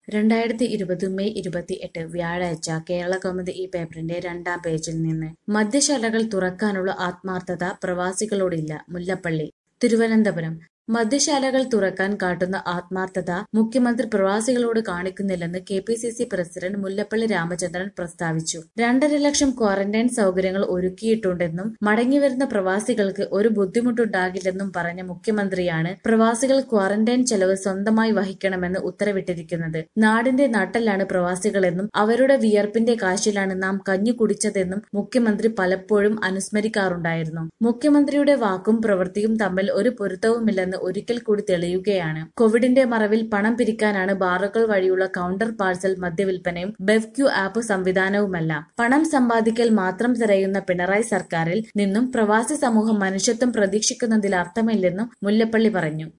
രണ്ടായിരത്തി ഇരുപത് മെയ് ഇരുപത്തിയെട്ട് വ്യാഴാഴ്ച കേരളകൗമുദി ഈ പേപ്പറിന്റെ രണ്ടാം പേജിൽ നിന്ന് മദ്യശാലകൾ തുറക്കാനുള്ള ആത്മാർത്ഥത പ്രവാസികളോടില്ല മുല്ലപ്പള്ളി തിരുവനന്തപുരം മദ്യശാലകൾ തുറക്കാൻ കാട്ടുന്ന ആത്മാർത്ഥത മുഖ്യമന്ത്രി പ്രവാസികളോട് കാണിക്കുന്നില്ലെന്ന് K P C C president Mullappally Ramachandran പ്രസ്താവിച്ചു രണ്ടര ലക്ഷം ക്വാറന്റൈൻ സൗകര്യങ്ങൾ ഒരുക്കിയിട്ടുണ്ടെന്നും മടങ്ങിവരുന്ന പ്രവാസികൾക്ക് ഒരു ബുദ്ധിമുട്ടുണ്ടാകില്ലെന്നും പറഞ്ഞ മുഖ്യമന്ത്രിയാണ് പ്രവാസികൾ ക്വാറന്റൈൻ ചെലവ് സ്വന്തമായി വഹിക്കണമെന്ന് ഉത്തരവിട്ടിരിക്കുന്നത് നാടിന്റെ നട്ടെല്ലാണ് പ്രവാസികളെന്നും അവരുടെ വിയർപ്പിന്റെ കാശിലാണ് നാം കഞ്ഞി കുടിച്ചതെന്നും മുഖ്യമന്ത്രി പലപ്പോഴും അനുസ്മരിക്കാറുണ്ടായിരുന്നു മുഖ്യമന്ത്രിയുടെ വാക്കും പ്രവൃത്തിയും തമ്മിൽ ഒരു പൊരുത്തവുമില്ലെന്ന് ഒരിക്കൽ കൂടി തെളിയുകയാണ് കോവിഡിന്റെ മറവിൽ പണം പിരിക്കാനാണ് ബാറുകൾ വഴിയുള്ള കൗണ്ടർ പാഴ്സൽ മദ്യവിൽപ്പനയും ബെവ്ക്യൂ ആപ്പ് സംവിധാനവുമല്ല പണം സമ്പാദിക്കൽ മാത്രം തിരയുന്ന പിണറായി സർക്കാരിൽ നിന്നും പ്രവാസി സമൂഹം മനുഷ്യത്വം പ്രതീക്ഷിക്കുന്നതിൽ അർത്ഥമില്ലെന്നും മുല്ലപ്പള്ളി പറഞ്ഞു